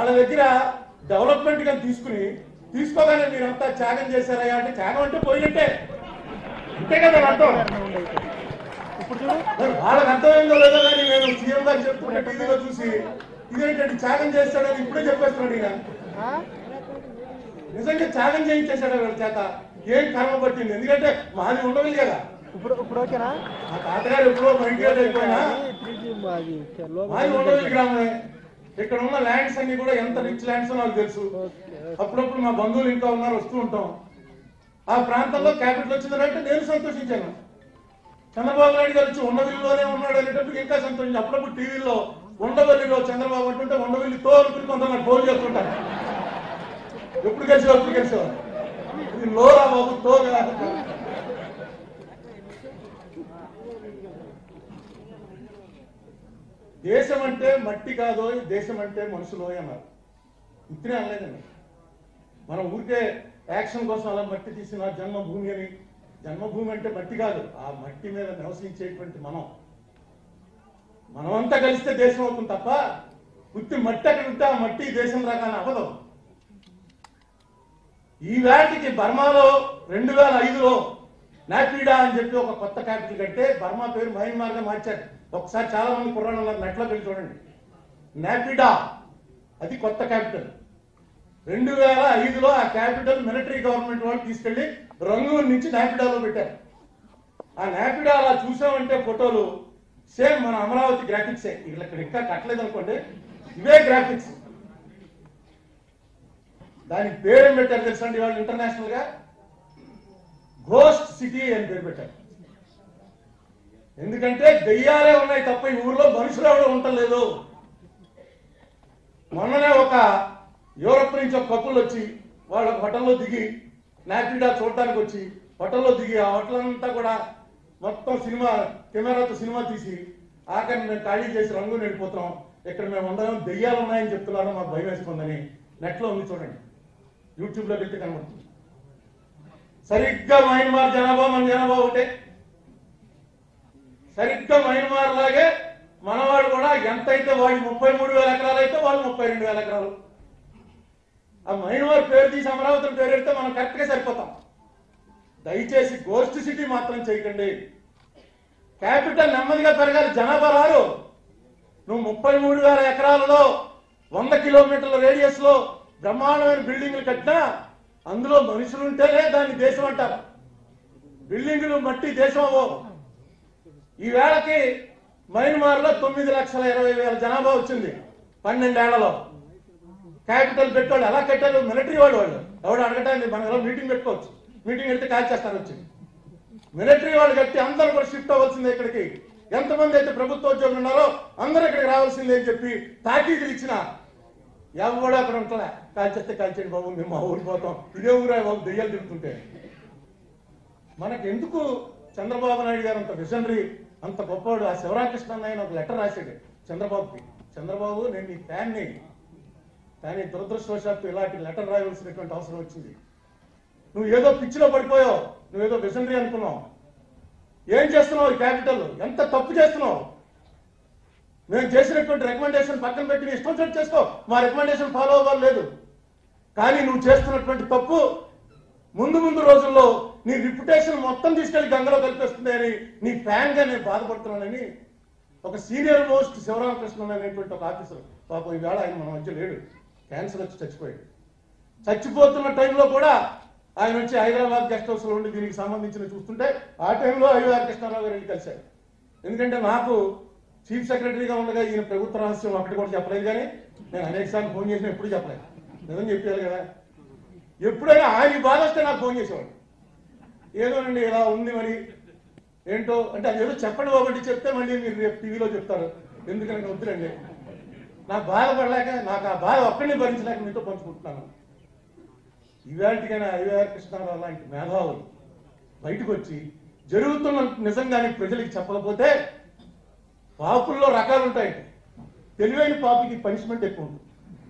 వాళ్ళ దగ్గర డెవలప్మెంట్ గా తీసుకుని తీసుకోగానే మీరంతా త్యాగం చేశారయ్యా అంటే త్యాగం అంటే పోయినట్టే అంతే కదా అర్థం ఇప్పుడు చూడు మరి వాళ్ళకి అర్థమైందో లేదో కానీ నేను సీఎం గారు చెప్తుంటే టీవీలో చూసి ఇదేంటంటే త్యాగం చేస్తాడని ఇప్పుడే చెప్పేస్తున్నాడు ఈయన ఆ? నిజంగా త్యాగం చేయించేశాడు వీళ్ళ చేత ఏం కర్మ పట్టింది ఎందుకంటే మాది ఉండదు కదా ఇప్పుడు ఇప్పుడు ఓకేనా మా తాతగారు ఎప్పుడో మైగ్రేట్ అయిపోయినా త్రీ జీ అది లోగో మాది ఉండదు గ్రామమే ఇక్కడ ఉన్న ల్యాండ్స్ అన్ని కూడా ఎంత రిచ్ ల్యాండ్స్ నాకు తెలుసు ఓకే అప్పుడప్పుడు మా బంధువులు ఇంకా ఉన్నారు వస్తూ ఉంటాం ఆ ప్రాంతంలో క్యాపిటల్ వచ్చిందంటే నేను సంతోషించాను చంద్రబాబు నాయుడు గారు వచ్చి ఉండవల్లిలోనే ఉన్నాడు అనేటప్పుడు ఇంకా సంతోషించి అప్పుడప్పుడు టీవీలో ఉండవల్లిలో చంద్రబాబు అంటుంటే ఉండవల్లి తో అనుకుని కొంతమంది ఫోన్ చేస్తుంటారు ఎప్పుడు కలిసి ఎప్పుడు కలిసేవారు ఇది లోరా బాబు తో కాదు. దేశం అంటే మట్టి కాదో దేశం అంటే మనుషులో అన్నారు ఇప్పుడే అనలేదండి మనం ఊరికే యాక్షన్ కోసం అలా మట్టి తీసిన జన్మభూమి అని జన్మభూమి అంటే మట్టి కాదు ఆ మట్టి మీద నివసించేటువంటి మనం మనమంతా కలిస్తే దేశం అవుతుంది తప్ప ఉత్తి మట్టి అక్కడ ఉంటే ఆ మట్టి దేశం రాగానే అవ్వదు ఈ వేటికి బర్మాలో రెండు వేల ఐదులో నాపీడా అని చెప్పి ఒక కొత్త క్యాపిటల్ కడితే బర్మా పేరు మయన్మార్గా మార్చారు ఒకసారి చాలా మంది కుర్రాళ్ళు ఉన్నారు నెట్లో వెళ్ళి చూడండి నాపిడా అది కొత్త క్యాపిటల్ రెండు వేల ఐదులో ఆ క్యాపిటల్ మిలిటరీ గవర్నమెంట్ వాళ్ళు తీసుకెళ్లి రంగూన్ నుంచి నాపిడాలో పెట్టారు ఆ నాపిడా అలా చూసామంటే ఫోటోలు సేమ్ మన అమరావతి గ్రాఫిక్సే ఇక్కడ ఇంకా కట్టలేదు అనుకోండి ఇవే గ్రాఫిక్స్ దానికి పేరేం పెట్టారు తెలుసా అండి వాళ్ళు ఇంటర్నేషనల్ గా ఘోస్ట్ సిటీ అని పేరు పెట్టారు ఎందుకంటే దెయ్యాలే ఉన్నాయి తప్ప ఈ ఊర్లో మనుషులు ఎవరు ఉండలేదు మొన్ననే ఒక యూరప్ నుంచి ఒక కప్పులు వచ్చి వాళ్ళ హోటల్లో దిగి నాపిడా చూడటానికి వచ్చి హోటల్లో దిగి ఆ హోటల్ అంతా కూడా మొత్తం సినిమా కెమెరాతో సినిమా తీసి ఆఖరి మేము ఖాళీ చేసి రంగు వెళ్ళిపోతున్నాం ఇక్కడ మేము అందరం దెయ్యాలు ఉన్నాయని చెప్తున్నారు మాకు భయం వేస్తుందని నెట్లో ఉంది చూడండి యూట్యూబ్లో వెళ్తే కనబడుతుంది సరిగ్గా మయన్మార్ జనాభా మన జనాభా ఒకటే సరిగ్గా మయన్మార్ లాగే మనవాడు కూడా ఎంతైతే వాడి ముప్పై మూడు వేల ఎకరాలు అయితే వాళ్ళు ముప్పై రెండు వేల ఎకరాలు ఆ మయన్మార్ పేరు తీసి అమరావతి పేరు పెడితే మనం కరెక్ట్ గా సరిపోతాం దయచేసి గోస్ట్ సిటీ మాత్రం చేయకండి క్యాపిటల్ నెమ్మదిగా పెరగాలి జనాభా రారు నువ్వు ముప్పై మూడు వేల ఎకరాలలో వంద కిలోమీటర్ల రేడియస్ లో బ్రహ్మాండమైన బిల్డింగ్లు కట్టినా అందులో మనుషులు ఉంటేనే దాన్ని దేశం అంటారు బిల్డింగులు మట్టి దేశం అవ్వవు ఈ వేళకి మయన్మార్ లో తొమ్మిది లక్షల ఇరవై వేల జనాభా వచ్చింది పన్నెండేళ్లలో క్యాపిటల్ పెట్టాడు ఎలా కట్టారు మిలిటరీ వాళ్ళు వాళ్ళు ఎవడు అడగటానికి మన ఎవరో మీటింగ్ పెట్టుకోవచ్చు మీటింగ్ పెడితే కాల్ చేస్తారు వచ్చి మిలిటరీ వాళ్ళు కట్టి అందరూ కూడా షిఫ్ట్ అవ్వాల్సిందే ఇక్కడికి ఎంతమంది అయితే ప్రభుత్వ ఉద్యోగులు ఉన్నారో అందరూ ఇక్కడికి రావాల్సిందే అని చెప్పి తాకీదులు ఇచ్చిన ఎవడు అక్కడ ఉంటలే కాల్చేస్తే కాల్చేయండి బాబు మేము మా ఊరికి పోతాం ఇదే ఊరే బాబు దెయ్యాలు తిరుగుతుంటే మనకి ఎందుకు చంద్రబాబు నాయుడు గారు అంత విజనరీ అంత గొప్పవాడు ఆ శివరామకృష్ణ ఆయన ఒక లెటర్ రాశాడు చంద్రబాబుకి చంద్రబాబు నేను నీ ఫ్యాన్ని కానీ దురదృష్టవశాత్తు ఇలాంటి లెటర్ రాయవలసినటువంటి అవసరం వచ్చింది నువ్వు ఏదో పిచ్చిలో పడిపోయావు నువ్వేదో విజనరీ అనుకున్నావు ఏం చేస్తున్నావు ఈ క్యాపిటల్ ఎంత తప్పు చేస్తున్నావు మేము చేసినటువంటి రికమెండేషన్ పక్కన పెట్టి నీ ఇష్టం చెట్టు చేసుకో మా రికమెండేషన్ ఫాలో అవ్వాలి లేదు కానీ నువ్వు చేస్తున్నటువంటి తప్పు ముందు ముందు రోజుల్లో నీ రిప్యుటేషన్ మొత్తం తీసుకెళ్లి గంగలో కలిపేస్తుంది అని నీ ఫ్యాన్ గా నేను బాధపడుతున్నానని ఒక సీనియర్ మోస్ట్ శివరామకృష్ణన్ అనేటువంటి ఒక ఆఫీసర్ పాపం ఈవేళ ఆయన మన మధ్య లేడు క్యాన్సర్ వచ్చి చచ్చిపోయాడు చచ్చిపోతున్న టైంలో కూడా ఆయన వచ్చి హైదరాబాద్ గెస్ట్ హౌస్ లో ఉండి దీనికి సంబంధించిన చూస్తుంటే ఆ టైంలో ఐవీఆర్ కృష్ణారావు గారు వెళ్ళి కలిశారు ఎందుకంటే నాకు చీఫ్ సెక్రటరీగా ఉండగా ఈయన ప్రభుత్వ రహస్యం అక్కడ కూడా చెప్పలేదు కానీ నేను అనేక సార్లు ఫోన్ చేసిన ఎప్పుడు చెప్పలేదు నిజం చెప్పారు కదా ఎప్పుడైనా ఆయన బాధ వస్తే నాకు ఫోన్ చేసేవాడు ఏదోనండి ఇలా ఉంది మరి ఏంటో అంటే అది ఏదో చెప్పండి ఒకటి చెప్తే మళ్ళీ మీరు రేపు టీవీలో చెప్తారు ఎందుకని వద్దులండి నాకు బాధపడలేక నాకు ఆ బాధ ఒక్కడిని భరించలేక మీతో పంచుకుంటున్నాను ఇవాళకైనా ఐవీఆర్ కృష్ణారావు లాంటి మేధావులు బయటకు వచ్చి జరుగుతున్న నిజంగానే ప్రజలకు చెప్పకపోతే పాపుల్లో రకాలు ఉంటాయి తెలివైన పాపికి పనిష్మెంట్ ఎక్కువ ఉంటుంది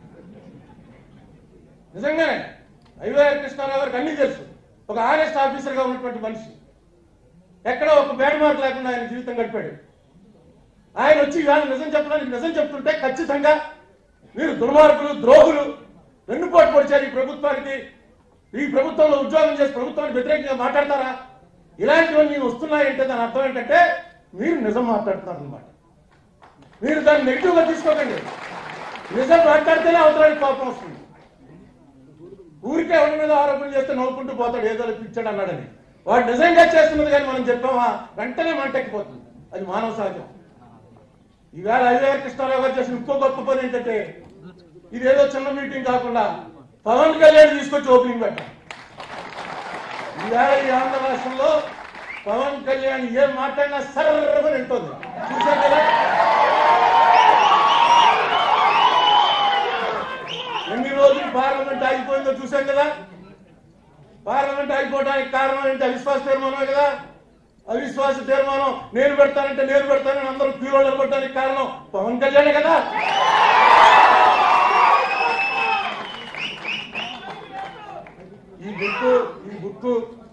నిజంగానే ఐవీఆర్ కృష్ణారావు గారికి అన్ని తెలుసు ఒక ఆర్ఎస్ట్ ఆఫీసర్ గా ఉన్నటువంటి మనిషి ఎక్కడ ఒక బ్యాడ్ మార్క్ లేకుండా ఆయన జీవితం గడిపాడు ఆయన వచ్చి ఇవాళ నిజం చెప్పడానికి నిజం చెప్తుంటే ఖచ్చితంగా మీరు దుర్మార్గులు ద్రోహులు వెన్నుపోటు పొడిచారు ఈ ప్రభుత్వానికి ఈ ప్రభుత్వంలో ఉద్యోగం చేసి ప్రభుత్వానికి వ్యతిరేకంగా మాట్లాడతారా ఇలాంటివన్నీ వస్తున్నాయంటే దాని అర్థం ఏంటంటే మీరు నిజం మాట్లాడుతున్నారు అనమాట మీరు దాన్ని నెగిటివ్ గా తీసుకోకండి నిజం మాట్లాడితేనే అవతలానికి కోపం వస్తుంది ఊరికే ఎవరి మీద ఆరోపణ చేస్తే నవ్వుకుంటూ పోతాడు ఏదో పిచ్చాడు అన్నాడని వాడు నిజంగా చేస్తున్నది కానీ మనం చెప్పామా వెంటనే మంటెక్కిపోతుంది అది మానవ సహజం ఈవేళ అయ్యగారు కృష్ణారావు గారు చేసిన ఇంకో గొప్ప పని ఏంటంటే ఇదేదో చిన్న మీటింగ్ కాకుండా పవన్ కళ్యాణ్ తీసుకొచ్చి ఓపెనింగ్ పెట్టాం ఈవేళ ఈ ఆంధ్ర రాష్ట్రంలో పవన్ కళ్యాణ్ ఏం మాట్లాడినా సర్రమని వింటుంది చూశారు కదా ఎన్ని రోజులు పార్లమెంట్ ఆగిపోయిందో చూశాం కదా పార్లమెంట్ ఆగిపోవడానికి కారణం ఏంటి అవిశ్వాస తీర్మానమే కదా అవిశ్వాస తీర్మానం నేను పెడతానంటే నేను పెడతానని అందరూ క్యూలో నిలబడడానికి కారణం పవన్ కళ్యాణే కదా ఈ బుక్ ఈ బుక్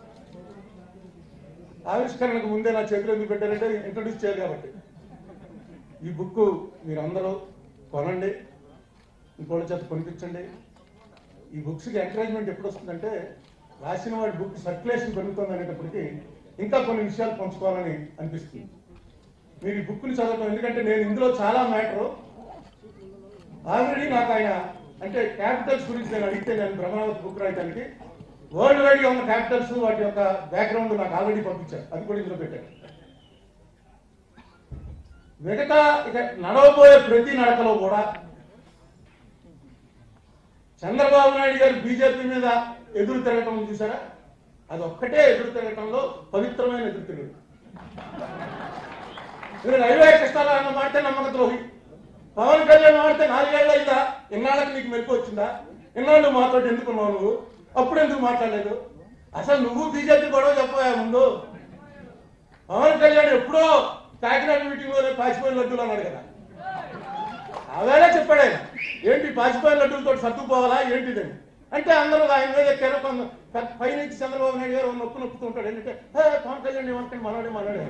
ఆవిష్కరణకు ముందే నా చేతిలో ఎందుకు పెట్టారంటే ఇంట్రొడ్యూస్ చేయాలి కాబట్టి ఈ బుక్ మీరందరూ కొనండి ఇంకోళ్ళ చేత కొనిపించండి ఈ బుక్స్కి ఎంకరేజ్మెంట్ ఎప్పుడు వస్తుందంటే రాసిన వాడి బుక్ సర్క్యులేషన్ పెరుగుతుంది అనేటప్పటికీ ఇంకా కొన్ని విషయాలు పంచుకోవాలని అనిపిస్తుంది మీరు ఈ బుక్ని చదవడం ఎందుకంటే నేను ఇందులో చాలా మ్యాటర్ ఆల్రెడీ నాకు ఆయన అంటే క్యాపిటల్స్ గురించి నేను అడిగితే నేను బ్రహ్మావతి బుక్ రాయడానికి వరల్డ్ వైడ్ గా ఉన్న క్యాపిటల్స్ వాటి యొక్క బ్యాక్గ్రౌండ్ నాకు ఆల్రెడీ పంపించారు అది కూడా ఇందులో పెట్టారు మిగతా ఇక నడవబోయే ప్రతి నడకలో కూడా చంద్రబాబు నాయుడు గారు బీజేపీ మీద ఎదురు తిరగటం ఉంది చూసారా అది ఒక్కటే ఎదురు తిరగటంలో పవిత్రమైన ఎదురు తిరగడం మీరు రైల్వే కష్టాలు అన్న మాటే నమ్మక ద్రోహి పవన్ కళ్యాణ్ మాడితే నాలుగేళ్ళు అయిందా ఇన్నాళ్ళకి నీకు మెలకు వచ్చిందా ఇన్నాళ్ళు మాతో ఎందుకున్నావు నువ్వు అప్పుడు ఎందుకు మాట్లాడలేదు అసలు నువ్వు బీజేపీ గొడవ చెప్పబోయా ముందు పవన్ కళ్యాణ్ ఎప్పుడో కాకినాడ మీటింగ్ లోనే పాసిపోయిన లడ్డూలు అన్నాడు కదా అవేళ చెప్పాడు ఆయన ఏంటి పాసిపోయిన లడ్డూలతో సర్దుకుపోవాలా ఏంటిదని అంటే అందరూ ఆయన మీద ఎక్కారు కొంత పెద్ద పైనుంచి చంద్రబాబు నాయుడు గారు నొప్పు నొప్పుతూ ఉంటాడు ఏంటంటే "హే, పవన్ కళ్యాణ్ ఏమంటాడు మనోడే మనోడే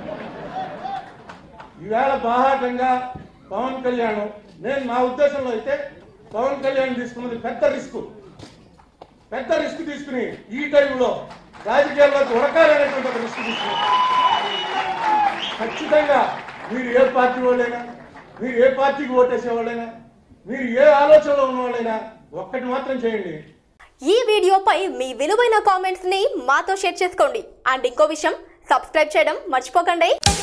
ఈవేళ బాహాటంగా పవన్ కళ్యాణ్ నేను నా ఉద్దేశంలో అయితే పవన్ కళ్యాణ్ తీసుకున్నది పెద్ద రిస్క్ పెద్ద రిస్క్ తీసుకుని ఈ టైంలో రాజకీయాల్లోకి ఉడకాలనేటువంటి ఒక రిస్క్ తీసుకుని ఖచ్చితంగా మీరు ఏ పార్టీ వాళ్ళైనా మీరు ఏ పార్టీకి ఓటేసే వాళ్ళైనా మీరు ఏ ఆలోచనలో ఉన్న వాళ్ళైనా ఒక్కటి మాత్రం చేయండి ఈ వీడియోపై మీ విలువైన కామెంట్స్ ని మాతో షేర్ చేసుకోండి అండ్ ఇంకో విషయం సబ్స్క్రైబ్ చేయడం మర్చిపోకండి